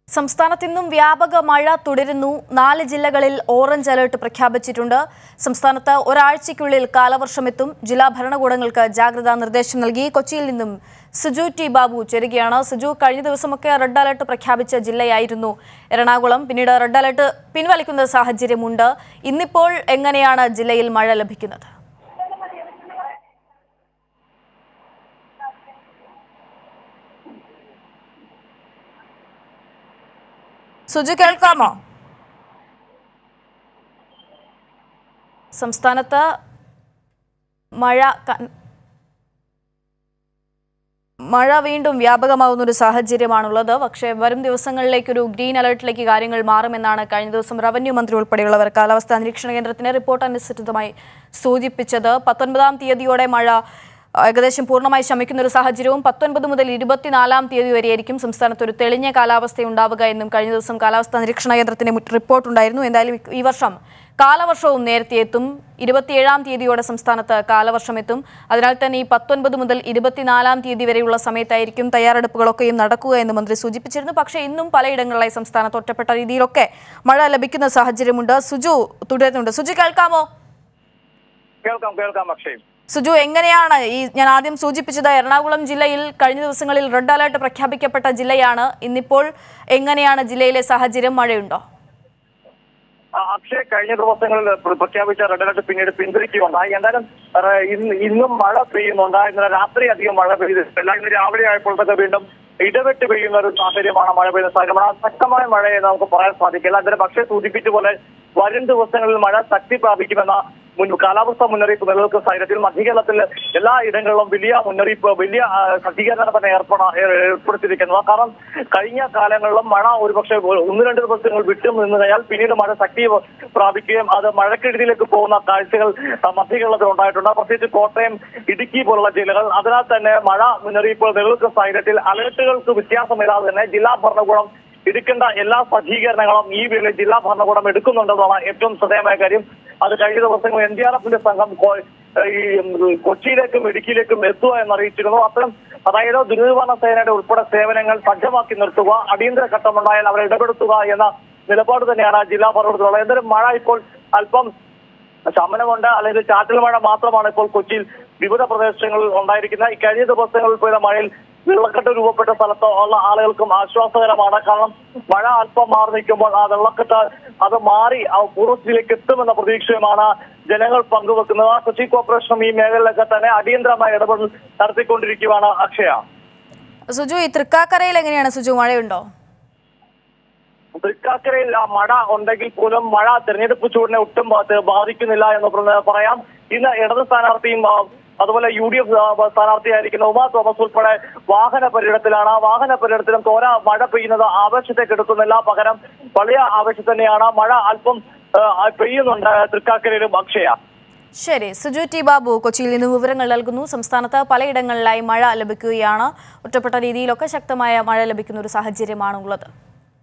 സംസ്ഥാനത്ത് ഇന്നും വ്യാപക മഴ തുടരുന്നു നാല് ജില്ലകളിൽ ഓറഞ്ച് അലർട്ട് പ്രഖ്യാപിച്ചിട്ടുണ്ട് സംസ്ഥാനത്ത് ഒരാഴ്ചയ്ക്കുള്ളിൽ കാലവർഷമെത്തും ജില്ലാ ഭരണകൂടങ്ങൾക്ക് ജാഗ്രതാ നിർദ്ദേശം നൽകി കൊച്ചിയിൽ നിന്നും സുജു ടി ബാബു ചേരുകയാണ് സുജു കഴിഞ്ഞ ദിവസമൊക്കെ റെഡ് അലർട്ട് പ്രഖ്യാപിച്ച ജില്ലയായിരുന്നു എറണാകുളം പിന്നീട് റെഡ് അലർട്ട് പിൻവലിക്കുന്ന സാഹചര്യമുണ്ട് ഇന്നിപ്പോൾ എങ്ങനെയാണ് ജില്ലയിൽ മഴ ലഭിക്കുന്നത് സുജു കേൾക്കാമോ സംസ്ഥാനത്ത് മഴ ക- മഴ വീണ്ടും വ്യാപകമാവുന്ന ഒരു സാഹചര്യമാണുള്ളത് പക്ഷേ വരും ദിവസങ്ങളിലേക്കൊരു ഗ്രീൻ അലർട്ടിലേക്ക് കാര്യങ്ങൾ മാറുമെന്നാണ് കഴിഞ്ഞ ദിവസം റവന്യൂ മന്ത്രി ഉൾപ്പെടെയുള്ളവർ കാലാവസ്ഥാ നിരീക്ഷണ കേന്ദ്രത്തിന് റിപ്പോർട്ട് അനുസൃതമായി സൂചിപ്പിച്ചത് പത്തൊൻപതാം തീയതിയോടെ മഴ ഏകദേശം പൂർണ്ണമായി ശമിക്കുന്ന ഒരു സാഹചര്യവും പത്തൊൻപത് മുതൽ ഇരുപത്തിനാലാം തീയതി വരെയായിരിക്കും സംസ്ഥാനത്ത് ഒരു തെളിഞ്ഞ കാലാവസ്ഥ ഉണ്ടാവുക എന്നും കഴിഞ്ഞ ദിവസം കാലാവസ്ഥാ നിരീക്ഷണ കേന്ദ്രത്തിന്റെ മുറ്റ് റിപ്പോർട്ട് ഉണ്ടായിരുന്നു എന്തായാലും ഈ വർഷം കാലവർഷവും നേരത്തെ എത്തും ഇരുപത്തിയേഴാം തീയതിയോടെ സംസ്ഥാനത്ത് കാലവർഷം എത്തും അതിനാൽ തന്നെ ഈ പത്തൊൻപത് മുതൽ ഇരുപത്തിനാലാം തീയതി വരെയുള്ള സമയത്തായിരിക്കും തയ്യാറെടുപ്പുകളൊക്കെയും നടക്കുക എന്ന് മന്ത്രി സൂചിപ്പിച്ചിരുന്നു പക്ഷേ ഇന്നും പലയിടങ്ങളിലായി സംസ്ഥാനത്ത് ഒറ്റപ്പെട്ട രീതിയിലൊക്കെ മഴ ലഭിക്കുന്ന സാഹചര്യമുണ്ട് സുജു തുടരുന്നുണ്ട് സുജു കേൾക്കാമോ കേൾക്കാം കേൾക്കാം അക്ഷയ് സുജു എങ്ങനെയാണ് ഈ ഞാൻ ആദ്യം സൂചിപ്പിച്ചത് എറണാകുളം ജില്ലയിൽ കഴിഞ്ഞ ദിവസങ്ങളിൽ റെഡ് അലർട്ട് പ്രഖ്യാപിക്കപ്പെട്ട ജില്ലയാണ് ഇന്നിപ്പോൾ എങ്ങനെയാണ് ജില്ലയിലെ സാഹചര്യം മഴയുണ്ടോ ആ, അക്ഷയ് കഴിഞ്ഞ ദിവസങ്ങളിൽ പ്ര- പ്രഖ്യാപിച്ച റെഡ് അലർട്ട് പിന്നീട് പിൻവലിക്കുകയുണ്ടായി എന്തായാലും ഏറെ, ഇന്ന് ഇന്നും മഴ പെയ്യുന്നുണ്ട് ഇന്നലെ രാത്രി അധികം മഴ പെയ്തിട്ടില്ല ഇന്ന് രാവിലെ ആയപ്പോഴത്തേക്ക് വീണ്ടും ഇടവിട്ട് പെയ്യുന്ന ഒരു സാഹചര്യമാണ് മഴ പെയ്യുന്ന സാഹചര്യം ആ ശക്തമായ മഴയെ നമുക്ക് പറയാൻ സാധിക്കില്ല അതിന് പക്ഷേ സൂചിപ്പിച്ച പോലെ വരും ദിവസങ്ങളിൽ മഴ ശക്തി പ്രാപിക്കുമെന്ന മുൻ കാലാവസ്ഥാ മുന്നറിയിപ്പ് നിലനിൽക്കുന്ന സാഹചര്യത്തിൽ മധ്യകേരളത്തിൽ എല്ലാ ഇടങ്ങളിലും വലിയ മുന്നറിയിപ്പ് വലിയ ആ, സജ്ജീകരണം തന്നെ ഏർപ്പെട ഏ- ഏർപ്പെടുത്തിയിരിക്കുന്നത് കാരണം കഴിഞ്ഞ കാലങ്ങളിലും മഴ ഒരുപക്ഷെ ഒന്ന് രണ്ട് ദിവസങ്ങൾ വിട്ടു നിന്ന് കഴിഞ്ഞാൽ പിന്നീട് മഴ ശക്തി പ്രാപിക്കുകയും അത് മഴക്കെടുതിയിലേക്ക് പോകുന്ന കാഴ്ചകൾ ആ, മധ്യകേരളത്തിൽ ഉണ്ടായിട്ടുണ്ട് പ്രത്യേകിച്ച് കോട്ടയം ഇടുക്കി പോലുള്ള ജില്ലകൾ അതിനാൽ തന്നെ മഴ മുന്നറിയിപ്പ് നിലനിൽക്കുന്ന സാഹചര്യത്തിൽ അലർട്ടുകൾക്ക് വ്യത്യാസമില്ലാതെ തന്നെ ജില്ലാ ഭരണകൂടം എടുക്കേണ്ട എല്ലാ സജ്ജീകരണങ്ങളും ഈ വേളയിൽ ജില്ലാ ഭരണകൂടം എടുക്കുന്നുണ്ടെന്നാണ് ഏറ്റവും ശ്രദ്ധേയമായ കാര്യം അത് കഴിഞ്ഞ ദിവസങ്ങൾ എൻ ഡി ആർ എഫിന്റെ സംഘം കോ- ഈ ഉം, കൊച്ചിയിലേക്കും ഇടുക്കിയിലേക്കും എത്തുക എന്നറിയിച്ചിരുന്നു അത്തരം അതായത് ദുരിതനിവാരണ സേനയുടെ ഉൾപ്പെടെ സേവനങ്ങൾ സജ്ജമാക്കി നിർത്തുക അടിയന്തര ഘട്ടമുണ്ടായാൽ അവരെ ഇടപെടുത്തുക എന്ന നിലപാട് തന്നെയാണ് ജില്ലാ ഭരണകൂടത്തിലുള്ളത് എന്തായാലും മഴ ഇപ്പോൾ അല്പം ശമനമുണ്ട് അല്ലെങ്കിൽ ചാറ്റൽ മഴ മാത്രമാണ് ഇപ്പോൾ കൊച്ചിയിൽ വിവിധ പ്രദേശങ്ങളിൽ ഉണ്ടായിരിക്കുന്നത് ഈ കഴിഞ്ഞ ദിവസങ്ങളിൽ പെയ്ത മഴയിൽ വെള്ളക്കെട്ട് രൂപപ്പെട്ട സ്ഥലത്ത് ഉള്ള ആളുകൾക്കും ആശ്വാസകരമാണ് കാരണം മഴ അല്പം മാറി നിൽക്കുമ്പോൾ ആ വെള്ളക്കെട്ട് അത് മാറി ആ പൂർവ്വസ്ഥിതിയിലേക്ക് എത്തുമെന്ന പ്രതീക്ഷയുമാണ് ജനങ്ങൾ പങ്കുവെക്കുന്നത് കൊച്ചി കോർപ്പറേഷനും ഈ മേഖലയിലൊക്കെ തന്നെ അടിയന്തരമായ ഇടപെടൽ നടത്തിക്കൊണ്ടിരിക്കുകയാണ് അക്ഷയ സുജു ഈ തൃക്കാക്കരയിൽ എങ്ങനെയാണ് സുജു മഴയുണ്ടോ തൃക്കാക്കരയിൽ ആ മഴ ഉണ്ടെങ്കിൽ പോലും മഴ തെരഞ്ഞെടുപ്പ് ചൂടിനെ ഒട്ടും ബാ- ബാധിക്കുന്നില്ല എന്ന് പ്ര- പറയാം ഇന്ന് ഇടത് സ്ഥാനാർത്ഥിയും ആ, അതുപോലെ യു ഡി എഫ് സ്ഥാനാർത്ഥിയായിരിക്കുന്ന ഉമാ തോമസ് ഉൾപ്പെടെ വാഹന പര്യടനത്തിലാണ് ആ വാഹന പര്യടനത്തിലും തോര മഴ പെയ്യുന്നത് ആവേശത്തെ കെടുത്തുന്നില്ല പകരം വലിയ ആവേശം തന്നെയാണ് മഴ അല്പം ആ, പെയ്യുന്നുണ്ട് തൃക്കാക്കരയിലും അക്ഷയ ശരി സുജു ടി ബാബു കൊച്ചിയിൽ നിന്ന് വിവരങ്ങൾ നൽകുന്നു സംസ്ഥാനത്ത് പലയിടങ്ങളിലായി മഴ ലഭിക്കുകയാണ് ഒറ്റപ്പെട്ട രീതിയിലൊക്കെ ശക്തമായ മഴ ലഭിക്കുന്ന ഒരു സാഹചര്യമാണ് ഉള്ളത്